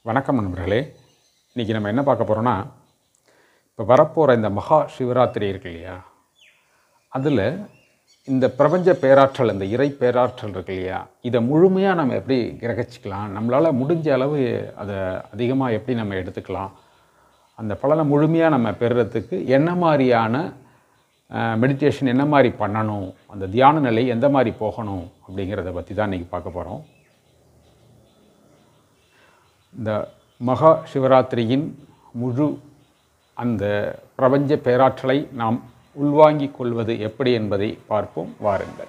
வணக்கம் நண்பர்களே இன்றைக்கி நம்ம என்ன பார்க்க போகிறோன்னா இப்போ வரப்போகிற இந்த மகா சிவராத்திரி இருக்கு இல்லையா அதில் இந்த பிரபஞ்ச பேராற்றல் இந்த இறை பேராற்றல் இருக்கு இல்லையா இதை முழுமையாக நம்ம எப்படி கிரகிச்சிக்கலாம் நம்மளால் முடிஞ்ச அளவு அதை அதிகமாக எப்படி நம்ம எடுத்துக்கலாம் அந்த பலனை முழுமையாக நம்ம பெறுறதுக்கு என்ன மாதிரியான மெடிடேஷன் என்ன மாதிரி பண்ணணும் அந்த தியான நிலை எந்த மாதிரி போகணும் அப்படிங்கிறத பற்றி தான் இன்றைக்கி பார்க்க போகிறோம் இந்த மகா சிவராத்திரியின் முழு அந்த பிரபஞ்ச பேராற்றலை நாம் உள்வாங்கிக் கொள்வது எப்படி என்பதை பார்ப்போம் வாருங்கள்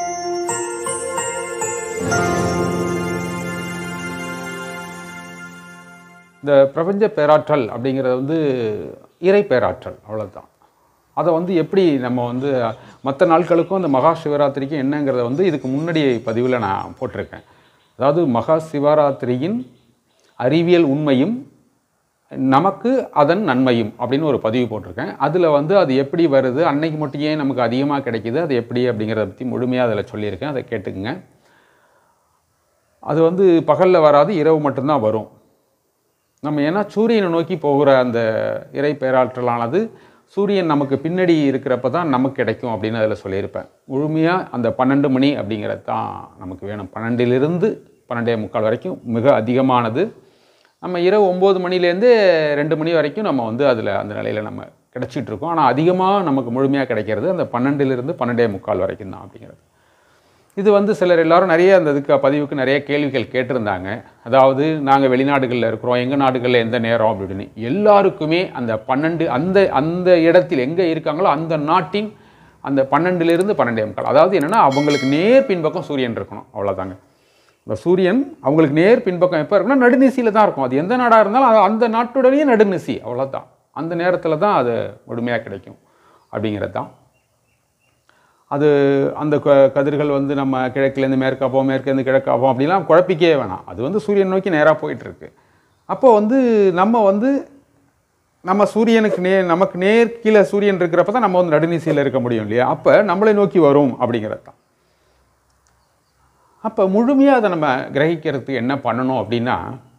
இந்த பிரபஞ்ச பேராற்றல் அப்படிங்கிறது வந்து இறை பேராற்றல் அவ்வளோதான் அதை வந்து எப்படி நம்ம வந்து மற்ற நாட்களுக்கும் இந்த மகா சிவராத்திரிக்கும் என்னங்கிறத வந்து இதுக்கு முன்னாடி பதிவில் நான் போட்டிருக்கேன் அதாவது மகா சிவராத்திரியின் அறிவியல் உண்மையும் நமக்கு அதன் நன்மையும் அப்படின்னு ஒரு பதிவு போட்டிருக்கேன் அதில் வந்து அது எப்படி வருது அன்னைக்கு மட்டும் ஏன் நமக்கு அதிகமாக கிடைக்குது அது எப்படி அப்படிங்கிறத பற்றி முழுமையாக அதில் சொல்லியிருக்கேன் அதை கேட்டுக்குங்க அது வந்து பகலில் வராது இரவு மட்டும்தான் வரும் நம்ம ஏன்னா சூரியனை நோக்கி போகிற அந்த இறை பேராற்றலானது சூரியன் நமக்கு பின்னாடி இருக்கிறப்ப தான் நமக்கு கிடைக்கும் அப்படின்னு அதில் சொல்லியிருப்பேன் முழுமையாக அந்த பன்னெண்டு மணி அப்படிங்கிறது தான் நமக்கு வேணும் பன்னெண்டிலிருந்து பன்னெண்டே முக்கால் வரைக்கும் மிக அதிகமானது நம்ம இரவு ஒம்பது மணிலேருந்து ரெண்டு மணி வரைக்கும் நம்ம வந்து அதில் அந்த நிலையில் நம்ம கிடச்சிட்டு இருக்கோம் ஆனால் அதிகமாக நமக்கு முழுமையாக கிடைக்கிறது அந்த பன்னெண்டிலிருந்து பன்னெண்டே முக்கால் வரைக்கும் தான் அப்படிங்கிறது இது வந்து சிலர் எல்லாரும் நிறைய அந்த இதுக்கு பதிவுக்கு நிறைய கேள்விகள் கேட்டிருந்தாங்க அதாவது நாங்கள் வெளிநாடுகளில் இருக்கிறோம் எங்கள் நாடுகளில் எந்த நேரம் அப்படின்னு எல்லாருக்குமே அந்த பன்னெண்டு அந்த அந்த இடத்தில் எங்கே இருக்காங்களோ அந்த நாட்டின் அந்த பன்னெண்டுலேருந்து பன்னெண்டே முக்கால் அதாவது என்னென்னா அவங்களுக்கு நேர் பின்பக்கம் சூரியன் இருக்கணும் அவ்வளோதாங்க இந்த சூரியன் அவங்களுக்கு நேர் பின்பக்கம் எப்போ இருக்குன்னா நடுநிசியில் தான் இருக்கும் அது எந்த நாடாக இருந்தாலும் அது அந்த நாட்டுடனே நடுநிசி அவ்வளோதான் அந்த நேரத்தில் தான் அது முழுமையாக கிடைக்கும் அப்படிங்கிறது தான் அது அந்த க கதிர்கள் வந்து நம்ம கிழக்குலேருந்து மேற்காப்போம் மேற்கேருந்து கிழக்காப்போம் அப்படிலாம் குழப்பிக்கவே வேணாம் அது வந்து சூரியன் நோக்கி நேராக போயிட்டுருக்கு அப்போ வந்து நம்ம வந்து நம்ம சூரியனுக்கு நே நமக்கு நேர் கீழே சூரியன் இருக்கிறப்ப தான் நம்ம வந்து நடுநிசையில் இருக்க முடியும் இல்லையா அப்போ நம்மளை நோக்கி வரும் அப்படிங்கிறது தான் அப்போ முழுமையாக அதை நம்ம கிரகிக்கிறதுக்கு என்ன பண்ணணும் அப்படின்னா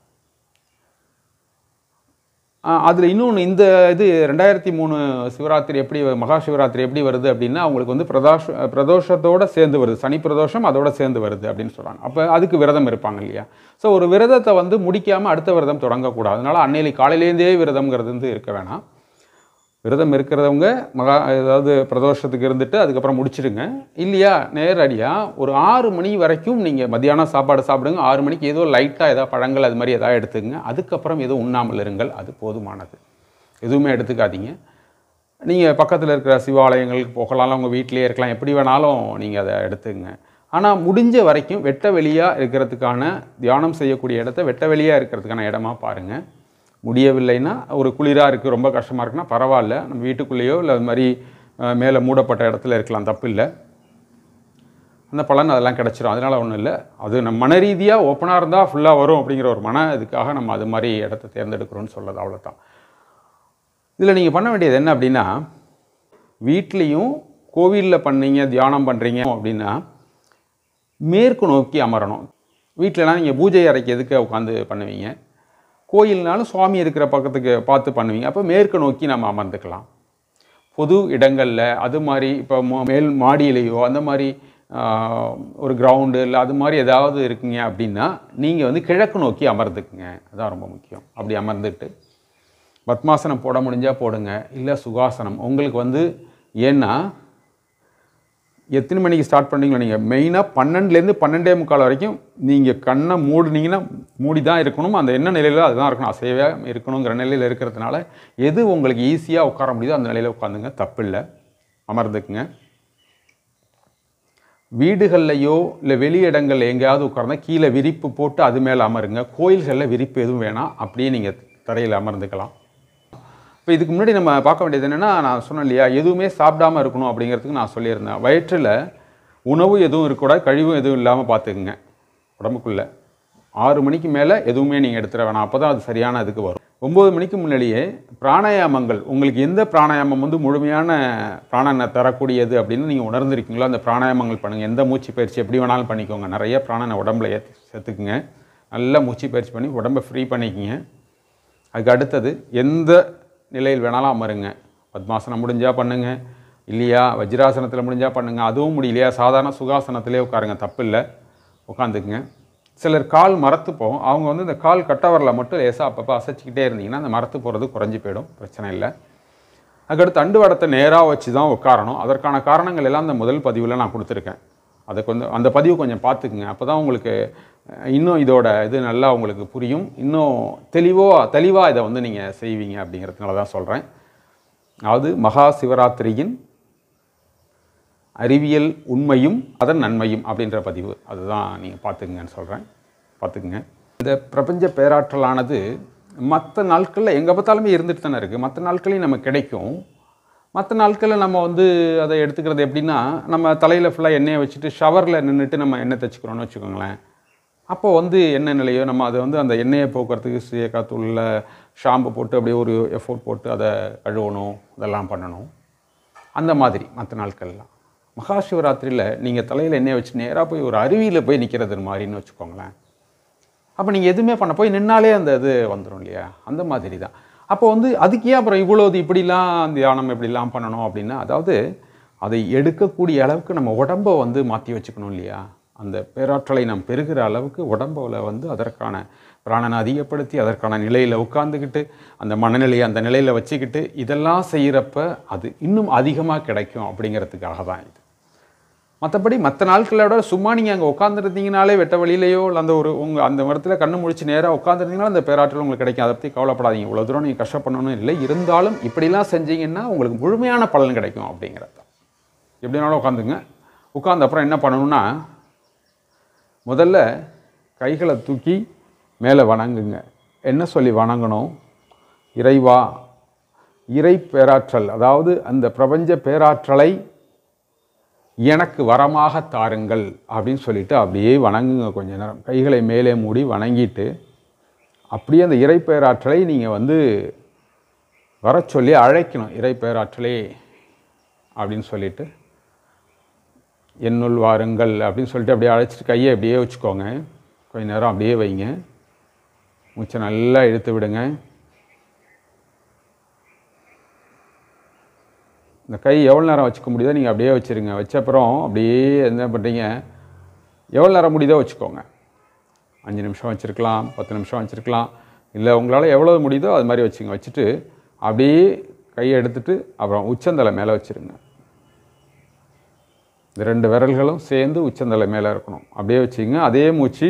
அதில் இன்னொன்று இந்த இது ரெண்டாயிரத்தி மூணு சிவராத்திரி எப்படி மகா சிவராத்திரி எப்படி வருது அப்படின்னா அவங்களுக்கு வந்து பிரதோஷ பிரதோஷத்தோடு சேர்ந்து வருது சனி பிரதோஷம் அதோட சேர்ந்து வருது அப்படின்னு சொல்கிறாங்க அப்போ அதுக்கு விரதம் இருப்பாங்க இல்லையா ஸோ ஒரு விரதத்தை வந்து முடிக்காமல் அடுத்த விரதம் தொடங்கக்கூடாது அதனால் அன்னையில காலையிலேருந்தே விரதம்ங்கிறது வந்து இருக்க வேணாம் விரதம் இருக்கிறவங்க மகா அதாவது பிரதோஷத்துக்கு இருந்துட்டு அதுக்கப்புறம் முடிச்சிடுங்க இல்லையா நேரடியாக ஒரு ஆறு மணி வரைக்கும் நீங்கள் மத்தியானம் சாப்பாடு சாப்பிடுங்க ஆறு மணிக்கு ஏதோ லைட்டாக ஏதாவது பழங்கள் அது மாதிரி எதாவது எடுத்துக்கங்க அதுக்கப்புறம் எதுவும் உண்ணாமல் இருங்கள் அது போதுமானது எதுவுமே எடுத்துக்காதீங்க நீங்கள் பக்கத்தில் இருக்கிற சிவாலயங்களுக்கு போகலாம் உங்கள் வீட்டிலே இருக்கலாம் எப்படி வேணாலும் நீங்கள் அதை எடுத்துக்கங்க ஆனால் முடிஞ்ச வரைக்கும் வெட்ட வெளியாக இருக்கிறதுக்கான தியானம் செய்யக்கூடிய இடத்த வெட்ட வெளியாக இருக்கிறதுக்கான இடமா பாருங்கள் முடியவில்லைன்னா ஒரு குளிராக இருக்குது ரொம்ப கஷ்டமாக இருக்குன்னா பரவாயில்ல நம்ம வீட்டுக்குள்ளேயோ இல்லை அது மாதிரி மேலே மூடப்பட்ட இடத்துல இருக்கலாம் தப்பு இல்லை அந்த பலன் அதெல்லாம் கிடச்சிரும் அதனால் ஒன்றும் இல்லை அது நம்ம மன ரீதியாக ஓப்பனாக இருந்தால் ஃபுல்லாக வரும் அப்படிங்கிற ஒரு மன இதுக்காக நம்ம அது மாதிரி இடத்த தேர்ந்தெடுக்கிறோன்னு சொல்லது அவ்வளோதான் இதில் நீங்கள் பண்ண வேண்டியது என்ன அப்படின்னா வீட்லேயும் கோவிலில் பண்ணீங்க தியானம் பண்ணுறீங்க அப்படின்னா மேற்கு நோக்கி அமரணும் வீட்டிலலாம் நீங்கள் பூஜை அறைக்கு எதுக்கு உட்காந்து பண்ணுவீங்க கோயில்னாலும் சுவாமி இருக்கிற பக்கத்துக்கு பார்த்து பண்ணுவீங்க அப்போ மேற்கு நோக்கி நம்ம அமர்ந்துக்கலாம் பொது இடங்களில் அது மாதிரி இப்போ மேல் மாடியிலையோ அந்த மாதிரி ஒரு கிரவுண்டு இல்லை அது மாதிரி ஏதாவது இருக்குங்க அப்படின்னா நீங்கள் வந்து கிழக்கு நோக்கி அமர்ந்துக்குங்க அதான் ரொம்ப முக்கியம் அப்படி அமர்ந்துட்டு பத்மாசனம் போட முடிஞ்சால் போடுங்க இல்லை சுகாசனம் உங்களுக்கு வந்து ஏன்னா எத்தனை மணிக்கு ஸ்டார்ட் பண்ணீங்களோ நீங்கள் மெயினாக பன்னெண்டுலேருந்து பன்னெண்டே முக்கால் வரைக்கும் நீங்கள் கண்ணை மூடினீங்கன்னா மூடி தான் இருக்கணும் அந்த என்ன நிலையில் அதுதான் இருக்கணும் அசைவே இருக்கணுங்கிற நிலையில் இருக்கிறதுனால எது உங்களுக்கு ஈஸியாக உட்கார முடியுதோ அந்த நிலையில் உட்காந்துங்க தப்பு இல்லை அமர்ந்துக்குங்க வீடுகள்லையோ இல்லை வெளி இடங்களில் எங்கேயாவது உட்கார்ந்தா கீழே விரிப்பு போட்டு அது மேலே அமருங்க கோயில்களில் விரிப்பு எதுவும் வேணாம் அப்படியே நீங்கள் தரையில் அமர்ந்துக்கலாம் இப்போ இதுக்கு முன்னாடி நம்ம பார்க்க வேண்டியது என்னென்னா நான் சொன்னேன் இல்லையா எதுவுமே சாப்பிடாமல் இருக்கணும் அப்படிங்கிறதுக்கு நான் சொல்லியிருந்தேன் வயிற்றில் உணவு எதுவும் இருக்கக்கூடாது கழிவும் எதுவும் இல்லாமல் பார்த்துக்குங்க உடம்புக்குள்ளே ஆறு மணிக்கு மேலே எதுவுமே நீங்கள் எடுத்துட வேணாம் அப்போ தான் அது சரியான இதுக்கு வரும் ஒம்பது மணிக்கு முன்னாடியே பிராணாயாமங்கள் உங்களுக்கு எந்த பிராணாயாமம் வந்து முழுமையான பிராணனை தரக்கூடியது அப்படின்னு நீங்கள் உணர்ந்திருக்கீங்களோ அந்த பிராணாயாமங்கள் பண்ணுங்கள் எந்த மூச்சு பயிற்சி எப்படி வேணாலும் பண்ணிக்கோங்க நிறைய பிராணனை உடம்புல ஏற்றி சேர்த்துக்குங்க நல்லா மூச்சு பயிற்சி பண்ணி உடம்பை ஃப்ரீ பண்ணிக்கிங்க அதுக்கு அடுத்தது எந்த நிலையில் வேணாலும் அமருங்க பத்மாசனம் முடிஞ்சால் பண்ணுங்க இல்லையா வஜ்ராசனத்தில் முடிஞ்சால் பண்ணுங்க அதுவும் முடியலையா சாதாரண சுகாசனத்திலே உட்காருங்க தப்பு இல்லை உட்காந்துக்குங்க சிலர் கால் மரத்து போகும் அவங்க வந்து இந்த கால் கட்டவரில் மட்டும் லேசாக அப்பப்போ அசைச்சிக்கிட்டே இருந்தீங்கன்னா அந்த மரத்து போகிறது குறைஞ்சி போயிடும் பிரச்சனை இல்லை அதுக்கடுத்து அண்டு வடத்தை நேராக வச்சு தான் உட்காரணும் அதற்கான காரணங்கள் எல்லாம் அந்த முதல் பதிவில் நான் கொடுத்துருக்கேன் அதை கொஞ்சம் அந்த பதிவு கொஞ்சம் பார்த்துக்குங்க அப்போ தான் உங்களுக்கு அஹ், இன்னும் இதோட இது நல்லா உங்களுக்கு புரியும் இன்னும் தெளிவோ தெளிவாக இதை வந்து நீங்கள் செய்வீங்க அப்படிங்கிறதுனால தான் சொல்கிறேன் அதாவது மகா சிவராத்திரியின் அறிவியல் உண்மையும் அதன் நன்மையும் அப்படின்ற பதிவு அதுதான் நீங்கள் பார்த்துக்குங்கன்னு சொல்கிறேன் பார்த்துக்குங்க இந்த பிரபஞ்ச பேராற்றலானது மற்ற நாட்களில் எங்கே பார்த்தாலுமே இருந்துட்டு தானே இருக்குது மற்ற நாட்களையும் நமக்கு கிடைக்கும் மற்ற நாட்களில் நம்ம வந்து அதை எடுத்துக்கிறது எப்படின்னா நம்ம தலையில் ஃபுல்லாக எண்ணெயை வச்சுட்டு ஷவரில் நின்றுட்டு நம்ம எண்ணெய் தைச்சிக்கிறோன்னு வச்சுக்கோங்களேன் அப்போ வந்து என்ன நிலையோ நம்ம அதை வந்து அந்த எண்ணெயை போக்குறதுக்கு சீயக்காத்தூளில் ஷாம்பு போட்டு அப்படியே ஒரு எஃபோர்ட் போட்டு அதை கழுவணும் இதெல்லாம் பண்ணணும் அந்த மாதிரி மற்ற நாட்கள்லாம் மகா சிவராத்திரியில் நீங்கள் தலையில் எண்ணெயை வச்சு நேராக போய் ஒரு அருவியில் போய் நிற்கிறது மாதிரின்னு வச்சுக்கோங்களேன் அப்போ நீங்கள் எதுவுமே பண்ண போய் நின்னாலே அந்த இது வந்துடும் இல்லையா அந்த மாதிரி தான் அப்போ வந்து அதுக்கு ஏன் அப்புறம் இவ்வளோது இப்படிலாம் தியானம் இப்படிலாம் பண்ணணும் அப்படின்னா அதாவது அதை எடுக்கக்கூடிய அளவுக்கு நம்ம உடம்பை வந்து மாற்றி வச்சுக்கணும் இல்லையா அந்த பேராற்றலை நாம் பெறுகிற அளவுக்கு உடம்புல வந்து அதற்கான பிராணனை அதிகப்படுத்தி அதற்கான நிலையில் உட்காந்துக்கிட்டு அந்த மனநிலையை அந்த நிலையில் வச்சுக்கிட்டு இதெல்லாம் செய்கிறப்ப அது இன்னும் அதிகமாக கிடைக்கும் அப்படிங்கிறதுக்காக தான் இது மற்றபடி மற்ற நாட்களை விட சும்மா நீங்கள் அங்கே உட்காந்துருந்தீங்கனாலே வெட்ட வழியிலையோ இல்லை அந்த ஒரு உங்கள் அந்த இடத்துல கண்ணு முழிச்சு நேராக உட்காந்துருந்தீங்கன்னா அந்த பேராற்றல் உங்களுக்கு கிடைக்கும் அதை பற்றி கவலைப்படாதீங்க இவ்வளோ தூரம் நீங்கள் கஷ்டப்படணும்னு இல்லை இருந்தாலும் இப்படிலாம் செஞ்சீங்கன்னா உங்களுக்கு முழுமையான பலன் கிடைக்கும் அப்படிங்கிறது தான் எப்படினாலும் உட்காந்துங்க உட்கார்ந்த அப்புறம் என்ன பண்ணணும்னா முதல்ல கைகளை தூக்கி மேலே வணங்குங்க என்ன சொல்லி வணங்கணும் இறைவா இறை பேராற்றல் அதாவது அந்த பிரபஞ்ச பேராற்றலை எனக்கு வரமாக தாருங்கள் அப்படின்னு சொல்லிட்டு அப்படியே வணங்குங்க கொஞ்ச நேரம் கைகளை மேலே மூடி வணங்கிட்டு அப்படியே அந்த இறை பேராற்றலை நீங்கள் வந்து வர சொல்லி அழைக்கணும் இறை பேராற்றலே அப்படின்னு சொல்லிட்டு என்னுள் வாருங்கள் அப்படின்னு சொல்லிட்டு அப்படியே அழைச்சிட்டு கையை அப்படியே வச்சுக்கோங்க கொஞ்ச நேரம் அப்படியே வைங்க மூச்சை நல்லா இழுத்து விடுங்க இந்த கை எவ்வளோ நேரம் வச்சுக்க முடியுதோ நீங்கள் அப்படியே வச்சுருங்க வச்ச அப்புறம் அப்படியே என்ன பண்ணுறீங்க எவ்வளோ நேரம் முடியுதோ வச்சுக்கோங்க அஞ்சு நிமிஷம் வச்சுருக்கலாம் பத்து நிமிஷம் வச்சுருக்கலாம் இல்லை உங்களால் எவ்வளோ முடியுதோ அது மாதிரி வச்சுங்க வச்சுட்டு அப்படியே கையை எடுத்துட்டு அப்புறம் உச்சந்தலை மேலே வச்சுருங்க இந்த ரெண்டு விரல்களும் சேர்ந்து உச்சந்தலை மேலே இருக்கணும் அப்படியே வச்சுங்க அதே மூச்சு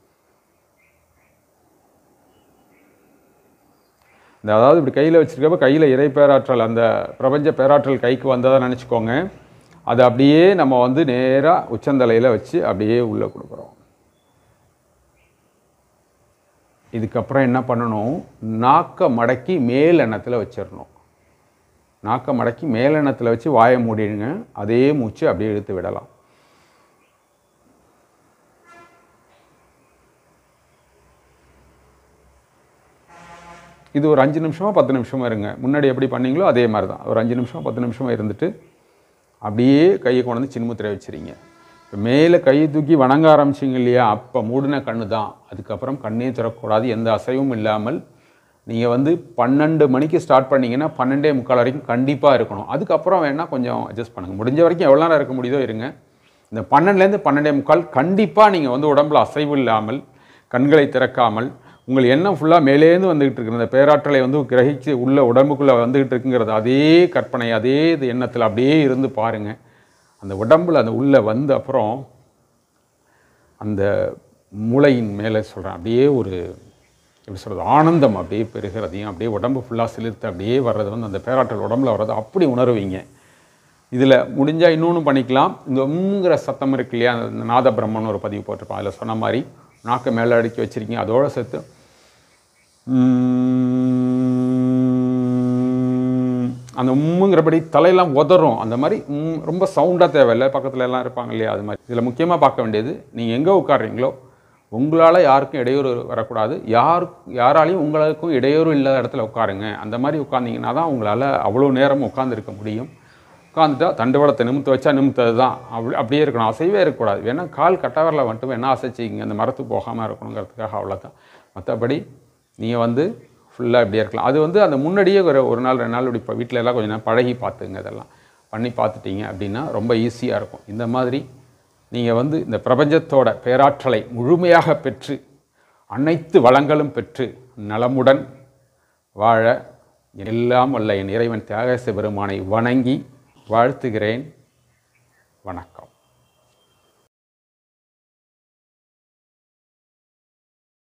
இந்த அதாவது இப்படி கையில் வச்சுருக்கப்ப கையில் இறை பேராற்றல் அந்த பிரபஞ்ச பேராற்றல் கைக்கு வந்ததாக நினச்சிக்கோங்க அதை அப்படியே நம்ம வந்து நேராக உச்சந்தலையில் வச்சு அப்படியே உள்ளே கொடுக்குறோம் இதுக்கப்புறம் என்ன பண்ணணும் நாக்கை மடக்கி மேல் எண்ணத்தில் வச்சிடணும் நாக்கை மடக்கி மேல் எண்ணத்தில் வச்சு வாயை மூடிடுங்க அதே மூச்சு அப்படியே இழுத்து விடலாம் இது ஒரு அஞ்சு நிமிஷமோ பத்து நிமிஷமோ இருங்க முன்னாடி எப்படி பண்ணீங்களோ அதே மாதிரி தான் ஒரு அஞ்சு நிமிஷம் பத்து நிமிஷமோ இருந்துட்டு அப்படியே கையை கொண்டு வந்து சின்முத்திரை வச்சிருங்க இப்போ மேலே கையை தூக்கி வணங்க ஆரம்பிச்சிங்க இல்லையா அப்போ மூடின கண்ணு தான் அதுக்கப்புறம் கண்ணே திறக்கக்கூடாது எந்த அசைவும் இல்லாமல் நீங்கள் வந்து பன்னெண்டு மணிக்கு ஸ்டார்ட் பண்ணீங்கன்னா பன்னெண்டே முக்கால் வரைக்கும் கண்டிப்பாக இருக்கணும் அதுக்கப்புறம் வேணால் கொஞ்சம் அட்ஜஸ்ட் பண்ணுங்கள் முடிஞ்ச வரைக்கும் எவ்வளோ நேரம் இருக்க முடியுதோ இருங்க இந்த பன்னெண்டுலேருந்து பன்னெண்டே முக்கால் கண்டிப்பாக நீங்கள் வந்து உடம்புல அசைவு இல்லாமல் கண்களை திறக்காமல் உங்கள் எண்ணம் ஃபுல்லாக மேலேருந்து வந்துகிட்டு இருக்கிற அந்த பேராற்றலை வந்து கிரகிச்சு உள்ள உடம்புக்குள்ளே வந்துகிட்டு இருக்குங்கிறது அதே கற்பனை அதே இது எண்ணத்தில் அப்படியே இருந்து பாருங்கள் அந்த உடம்புல அந்த உள்ளே வந்த அப்புறம் அந்த மூளையின் மேலே சொல்கிறேன் அப்படியே ஒரு எப்படி சொல்கிறது ஆனந்தம் அப்படியே பெருகிறதையும் அப்படியே உடம்பு ஃபுல்லாக சிலிர்த்து அப்படியே வர்றது வந்து அந்த பேராற்றல் உடம்புல வர்றது அப்படி உணர்வீங்க இதில் முடிஞ்சால் இன்னொன்று பண்ணிக்கலாம் இந்த உம்ங்கிற சத்தம் இருக்கு இல்லையா அந்த நாத பிரம்மன் ஒரு பதிவு போட்டிருப்பான் அதில் சொன்ன மாதிரி நாக்கை மேலே அடுக்கி வச்சிருக்கீங்க அதோட சேர்த்து உம், அந்த உம்முங்கிறபடி தலையெல்லாம் உதறும் அந்த மாதிரி உம் ரொம்ப சவுண்டாக தேவையில்லை பக்கத்துல எல்லாம் இருப்பாங்க இல்லையா அது மாதிரி இதில் முக்கியமாக பார்க்க வேண்டியது நீங்கள் எங்கே உட்கார்றீங்களோ உங்களால் யாருக்கும் இடையூறு வரக்கூடாது யார் யாராலையும் உங்களுக்கும் இடையூறு இல்லாத இடத்துல உட்காருங்க அந்த மாதிரி உட்கார்ந்தீங்கன்னா தான் உங்களால் அவ்வளோ நேரம் உட்காந்துருக்க முடியும் உட்காந்துட்டா தண்டுவடத்தை நிமித்து வச்சா நிமித்தது தான் அப்படி அப்படியே இருக்கணும் அசைவே இருக்கக்கூடாது வேணா கால் கட்டவரில் மட்டும் வேணா அசைச்சிங்க அந்த மரத்துக்கு போகாமல் இருக்கணுங்கிறதுக்காக அவ்வளோதான் மற்றபடி நீங்கள் வந்து ஃபுல்லாக இப்படியே இருக்கலாம் அது வந்து அந்த முன்னாடியே ஒரு ஒரு நாள் ரெண்டு நாள் இப்படி இப்போ வீட்டில் எல்லாம் கொஞ்சம் நேரம் பழகி பார்த்துங்க இதெல்லாம் பண்ணி பார்த்துட்டீங்க அப்படின்னா ரொம்ப ஈஸியாக இருக்கும் இந்த மாதிரி நீங்கள் வந்து இந்த பிரபஞ்சத்தோட பேராற்றலை முழுமையாக பெற்று அனைத்து வளங்களும் பெற்று நலமுடன் வாழ எல்லாம் வல்ல என் இறைவன் தியாகேச பெருமானை வணங்கி வாழ்த்துகிறேன் வணக்கம்